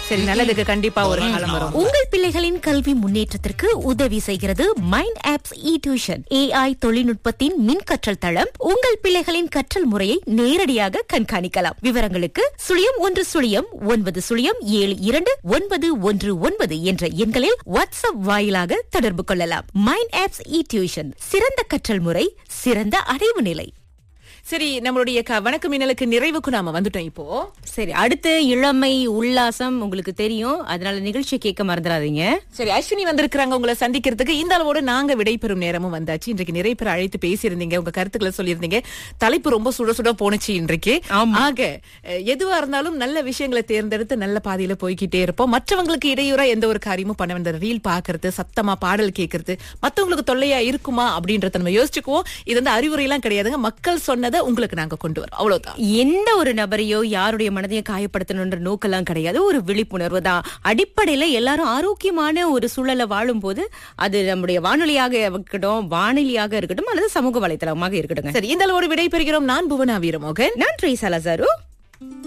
சரி நல்லதுக்கு கண்டிப்பா ஒரு காலம் வரும் உங்கள் பிள்ளைகளின் கல்வி முன்னேற்றத்திற்கு உதவி செய்கிறது mind apps e tuition AI தொழில்நுட்பத்தின் மின் கற்றல் தளம் உங்கள் பிள்ளைகளின் கற்றல் முறையை நேரடியாக கண்காணிக்கலாம் விவரங்களுக்கு சுழியம் ஒன்று சுழியம் ஒன்பது சுழியம் ஏழு இரண்டு ஒன்பது ஒன்று ஒன்பது என்ற எண்களில் வாட்ஸ்அப் வாயிலாக தொடர்பு கொள்ளலாம் மைண்ட் ஆப்ஸ் இ டியூஷன் சிறந்த கற்றல் முறை சிறந்த அடைவு நிலை சரி நம்மளுடைய க- வணக்க மின்னலுக்கு நிறைவுக்கு நாம வந்துட்டோம் இப்போ சரி அடுத்து இளமை உல்லாசம் உங்களுக்கு தெரியும் அதனால நிகழ்ச்சியை கேட்க மறந்துடாதீங்க சரி அஸ்வினி வந்திருக்கிறாங்க உங்களை சந்திக்கிறதுக்கு இந்த அளவோட நாங்க விடைபெறும் நேரமும் வந்தாச்சு இன்றைக்கு நிறைய பேர் அழைத்து பேசியிருந்தீங்க உங்க கருத்துக்களை சொல்லியிருந்தீங்க தலைப்பு ரொம்ப சுட சுட போனுச்சு இன்றைக்கு ஆக அஹ், எதுவா இருந்தாலும் நல்ல விஷயங்களை தேர்ந்தெடுத்து நல்ல பாதையில போய்க்கிட்டே இருப்போம் மற்றவங்களுக்கு இடையூறா எந்த ஒரு காரியமும் பண்ண வேண்டாம் ரீல் பாக்குறது சத்தமா பாடல் கேட்கறது மத்தவங்களுக்கு தொல்லையா இருக்குமா அப்படின்றத நம்ம யோசிச்சுக்குவோம் இது வந்து அறிவுரை எல்லாம் கிடையாதுங்க மக்கள் சொன்னதை உங்களுக்கு நாங்க கொண்டு வரோம் அவ்வளவுதான் எந்த ஒரு நபரையோ யாருடைய மனதையும் காயப்படுத்தணுன்ற நோக்கெல்லாம் கிடையாது ஒரு விழிப்புணர்வு தான் அடிப்படையில எல்லாரும் ஆரோக்கியமான ஒரு சூழலை வாழும்போது அது நம்முடைய வானொலியாக இருக்கட்டும் வானொலியாக இருக்கட்டும் அல்லது சமூக வலைத்தளமாக இருக்கட்டும் சரி இந்த அளவோடு விடை பெறுகிறோம் நான் புவனா வீரமோகன் நன்றி சலசாரு